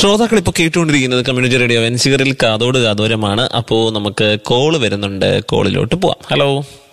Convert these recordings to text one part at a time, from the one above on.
ശ്രോതാക്കൾ ഇപ്പോൾ കേട്ടുകൊണ്ടിരിക്കുന്നത് കമ്മ്യൂണിറ്റി റേഡിയോ വെൻസിഗറിൽ കാതോട് കാതോരമാണ് അപ്പോ നമുക്ക് കോള് വരുന്നുണ്ട് കോളിലോട്ട് പോവാം ഹലോ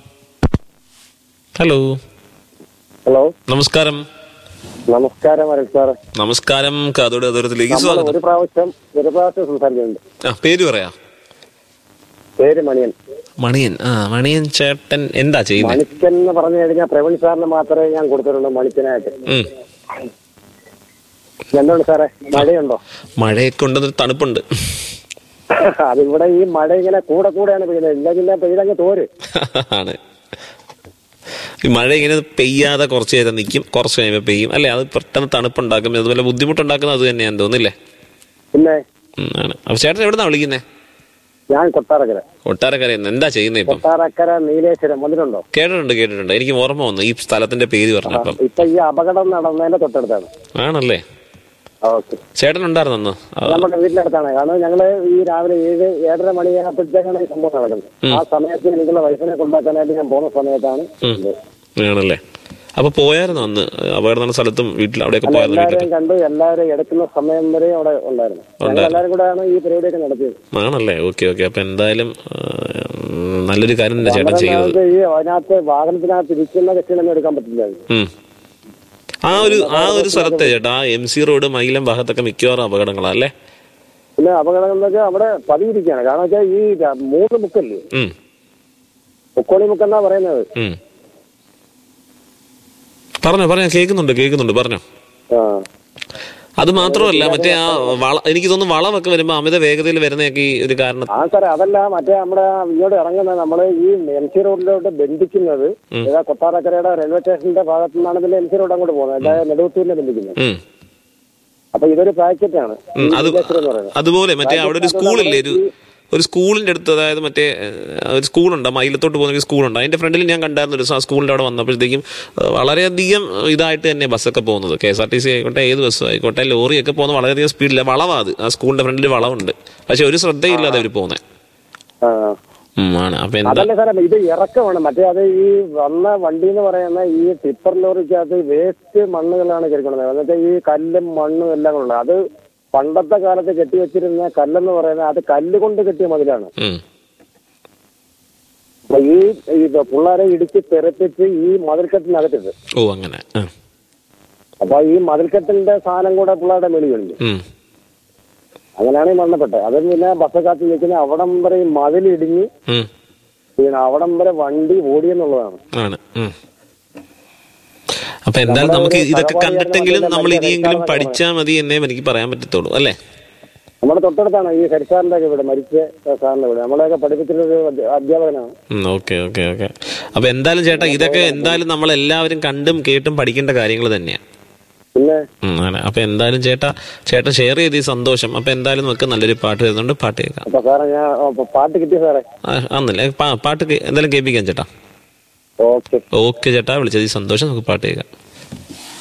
ഹലോ ഹലോ നമസ്കാരം നമസ്കാരം അരുൺ സാർ നമസ്കാരം കാതോട് കാതോരത്തിലേക്ക് നമ്മൾ സ്വാഗതം ഒരു പ്രാവശ്യം ഒരു പ്രാവശ്യം സംസാരിക്കുന്നുണ്ട് ആ പേര് പറയാ പേര് മണിയൻ മണിയൻ ആ മണിയൻ ചേട്ടൻ എന്താ ചെയ്യുന്നത് മണിക്കൻ എന്ന് പറഞ്ഞു കഴിഞ്ഞാൽ പ്രവീൺ സാറിന് മാത്രമേ ഞാൻ കൊടുത്തിട്ടുള്ളൂ മണിക്കനായിട്ട് ഉം. എന്തുകൊണ്ട് സാറേ മഴയുണ്ടോ മഴയൊക്കെ ഉണ്ടെന്നൊരു തണുപ്പുണ്ട് അതിവിടെ ഈ മഴ ഇങ്ങനെ കൂടെ കൂടെയാണ് പെയ്യുന്നത് ഇല്ലെങ്കിൽ പെയ്തങ്ങ് തോര് ആണ് ഈ മഴ ഇങ്ങനെ പെയ്യാതെ കുറച്ച് നേരം നിൽക്കും കുറച്ച് കഴിയുമ്പോൾ പെയ്യും അല്ലേ അത് പെട്ടെന്ന് തണുപ്പുണ്ടാക്കും അതുപോലെ ബുദ്ധിമുട്ടുണ്ടാക്കുന്നത് അത് തന്നെയാന്ന് തോന്നില്ലേ പിന്നെ ഉം, ആണ് അപ്പൊ ചേട്ടൻ എവിടുന്നാ വിളിക്കുന്നേ ഞാൻ കൊട്ടാരക്കര ഒട്ടാരക്കരയിൽ നിന്ന് എന്താ ചെയ്യുന്നത് ഇപ്പം കൊട്ടാരക്കര നീലേശ്വരം വന്നിട്ടുണ്ടോ കേട്ടിട്ടുണ്ട് കേട്ടിട്ടുണ്ട് എനിക്ക് ഓർമ്മ വന്നു ഈ സ്ഥലത്തിന്റെ പേര് പറഞ്ഞപ്പം ഇപ്പൊ ഈ അപകടം നടന്നതിന്റെ തൊട്ടടുത്താണ് ആണല്ലേ ഓക്കെ ചേട്ടൻ ഉണ്ടായിരുന്നു അന്ന് ആ, നമ്മുടെ വീട്ടിനടുത്താണ് കാരണം ഞങ്ങള് ഈ രാവിലെ ഏഴ് ഏഴര മണിയാകുമ്പോഴത്തേക്കാണ് ഈ സംഭവം നടക്കുന്നത് ആ സമയത്ത് എനിക്കുള്ള വൈഫിനെ കൊണ്ടാക്കാനായിട്ട് ഞാൻ പോകുന്ന സമയത്താണ് ഇത്. ആണല്ലേ അപ്പൊ പോയായിരുന്നു അന്ന് അപകടം നടന്ന സ്ഥലത്തും വീട്ടിൽ അവിടെയൊക്കെ പോയായിരുന്നു വീട്ടിൽ എല്ലാവരെയും കണ്ടു എല്ലാവരും എടുക്കുന്ന സമയം വരെ അവിടെ ഉണ്ടായിരുന്നു ഞങ്ങൾ എല്ലാവരും കൂടെയാണ് ഈ പരിപാടിയൊക്കെ നടത്തിയത് ആണല്ലേ ഓക്കെ ഓക്കെ അപ്പൊ എന്തായാലും ആ, ഉം, നല്ലൊരു കാര്യം തന്നെ ചേട്ടൻ ചെയ്തത് നമുക്ക് ഈ അതിനകത്ത് വാഹനത്തിനകത്ത് ഇരിക്കുന്ന കക്ഷികളൊന്നും എടുക്കാൻ പറ്റില്ലായിരുന്നു ഉം. ആ ഒരു ആ ഒരു സ്ഥലത്തെ ചേട്ടാ ആ എം സി റോഡ് മൈലം ഭാഗത്തൊക്കെ മിക്കവാറും അപകടങ്ങളാ അല്ലേ പിന്നെ അപകടം എന്ന് വെച്ചാൽ അവിടെ പതിയിരിക്കുകയാണ് കാരണം വെച്ചാൽ ഈ ര- മൂന്ന് മുക്കല്ലേ ഉം, മുക്കോളി മുക്കെന്നാ പറയുന്നത് ഉം. പറഞ്ഞോ പറഞ്ഞോ കേൾക്കുന്നുണ്ട് കേൾക്കുന്നുണ്ട് പറഞ്ഞോ ആ അത് മാത്രമല്ല മറ്റേ ആ വള എനിക്ക് തോന്നുന്നു വളവൊക്കെ വരുമ്പോ അമിത വേഗതയിൽ വരുന്നതൊക്കെ ഈ ഒരു കാരണം ആ സാറേ അതല്ല മറ്റേ നമ്മുടെ ഇങ്ങോട്ട് ഇറങ്ങുന്ന നമ്മള് ഈ എം സി റോഡിലോട്ട് ബന്ധിക്കുന്നത് ഏതാ കൊട്ടാരക്കരയുടെ റെയിൽവേ സ്റ്റേഷന്റെ ഭാഗത്തു നിന്നാണ് പിന്നെ എം സി റോഡ് അങ്ങോട്ട് പോകുന്നത് അതായത് നെടുവത്തൂരിനെ ബന്ധിക്കുന്നത് ഉം. അപ്പൊ ഇതൊരു പാക്കറ്റാണ് ഉം, അത് എന്ന് പറയുന്നത് അതുപോലെ മറ്റേ അവിടെ ഒരു സ്കൂളില്ലേ ഒരു ഒരു സ്കൂളിന്റെ അടുത്ത് അതായത് മറ്റേ ഏഹ്, ഒരു സ്കൂളുണ്ട് മയിലത്തോട്ട് പോകുന്ന ഒരു സ്കൂളുണ്ട് അതിന്റെ ഫ്രണ്ടിൽ ഞാൻ കണ്ടായിരുന്നു ഒരു ദിവസം ആ സ്കൂളിന്റെ അവിടെ വന്നപ്പോഴത്തേക്കും ഏഹ്, വളരെയധികം ഇതായിട്ട് തന്നെ ബസ്സൊക്കെ പോകുന്നത് K S R T C ആയിക്കോട്ടെ ഏത് ബസ്സും ആയിക്കോട്ടെ ലോറിയൊക്കെ പോകുന്ന വളരെയധികം സ്പീഡില്ല വളവാ അത് ആ സ്കൂളിന്റെ ഫ്രണ്ടിൽ വളവുണ്ട് പക്ഷെ ഒരു ശ്രദ്ധയില്ലാതെ അവർ പോകുന്നത് ആ ആണ് അപ്പൊ എന്താ അതല്ല സാറേ ഇത് ഇറക്കമാണ് മറ്റേ അത് ഈ വന്ന വണ്ടി എന്ന് പറയുന്ന ഈ ടിപ്പർ ലോറിക്കകത്ത് വേസ്റ്റ് മണ്ണുകളാണ് കയറിക്കൊണ്ടത് എന്നിട്ട് ഈ കല്ലും മണ്ണും എല്ലാം കൂടെ അത് പണ്ടത്തെ കാലത്ത് കെട്ടിവെച്ചിരുന്ന കല്ലെന്ന് പറയുന്നത് അത് കല്ല് കൊണ്ട് കെട്ടിയ മതിലാണ് ഉം. അപ്പൊ ഈ ഈ പിള്ളേരെ ഇടിച്ച് തെറിപ്പിച്ച് ഈ മതിൽക്കെട്ടിനകത്തിട്ട് ഓ അങ്ങനെ ആ. അപ്പൊ ഈ മതിൽക്കെട്ടിന്റെ സാധനം കൂടെ പിള്ളേരുടെ മേളിൽ കഴിഞ്ഞു ഉം. അങ്ങനെയാണ് ഈ മരണപ്പെട്ടത് അത് പിന്നെ ബസ്സൊക്കകത്ത് നിൽക്കുന്ന അവിടം വരെ ഈ മതിലിടിഞ്ഞ് ഉം. പിന്നെ അവിടം വരെ വണ്ടി ഓടിയെന്നുള്ളതാണ് ആണ് ഉം. അപ്പൊ എന്തായാലും നമുക്ക് ഇതൊക്കെ കണ്ടിട്ടെങ്കിലും നമ്മൾ ഇനിയെങ്കിലും പഠിച്ചാൽ മതി എന്നേ എനിക്ക് പറയാൻ പറ്റത്തുള്ളൂ അല്ലേ നമ്മുടെ തൊട്ടടുത്താണ് ഈ ഹരിസാറിന്റെ ഒക്കെ ഇവിടെ മരിച്ച സാറിന്റെ ഇവിടെ നമ്മളെയൊക്കെ പഠിപ്പിച്ചിട്ടൊരു അധ്യ- അധ്യാപകനാണ് ഓക്കെ ഓക്കെ ഓക്കെ അപ്പൊ എന്തായാലും ചേട്ടാ ഇതൊക്കെ എന്തായാലും നമ്മൾ എല്ലാവരും കണ്ടും കേട്ടും പഠിക്കേണ്ട കാര്യങ്ങൾ തന്നെയാണ് പിന്നെ ഉം, ആണ് അപ്പൊ എന്തായാലും ചേട്ടാ ചേട്ടൻ ഷെയർ ചെയ്ത് ഈ സന്തോഷം അപ്പൊ എന്തായാലും നമുക്ക് നല്ലൊരു പാട്ട് വരുന്നുണ്ട് പാട്ട് കേൾക്കാം അപ്പൊ സാറേ ഞാൻ അപ്പൊ പാട്ട് കിട്ടിയ സാറേ ആ, ആന്നല്ലേ പാ- പാട്ട് കേ- എന്തായാലും കേൾപ്പിക്കാം ചേട്ടാ ഓക്കെ ഓക്കെ ചേട്ടാ വിളിച്ചത് ഈ സന്തോഷം നമുക്ക് പാട്ട് കേൾക്കാം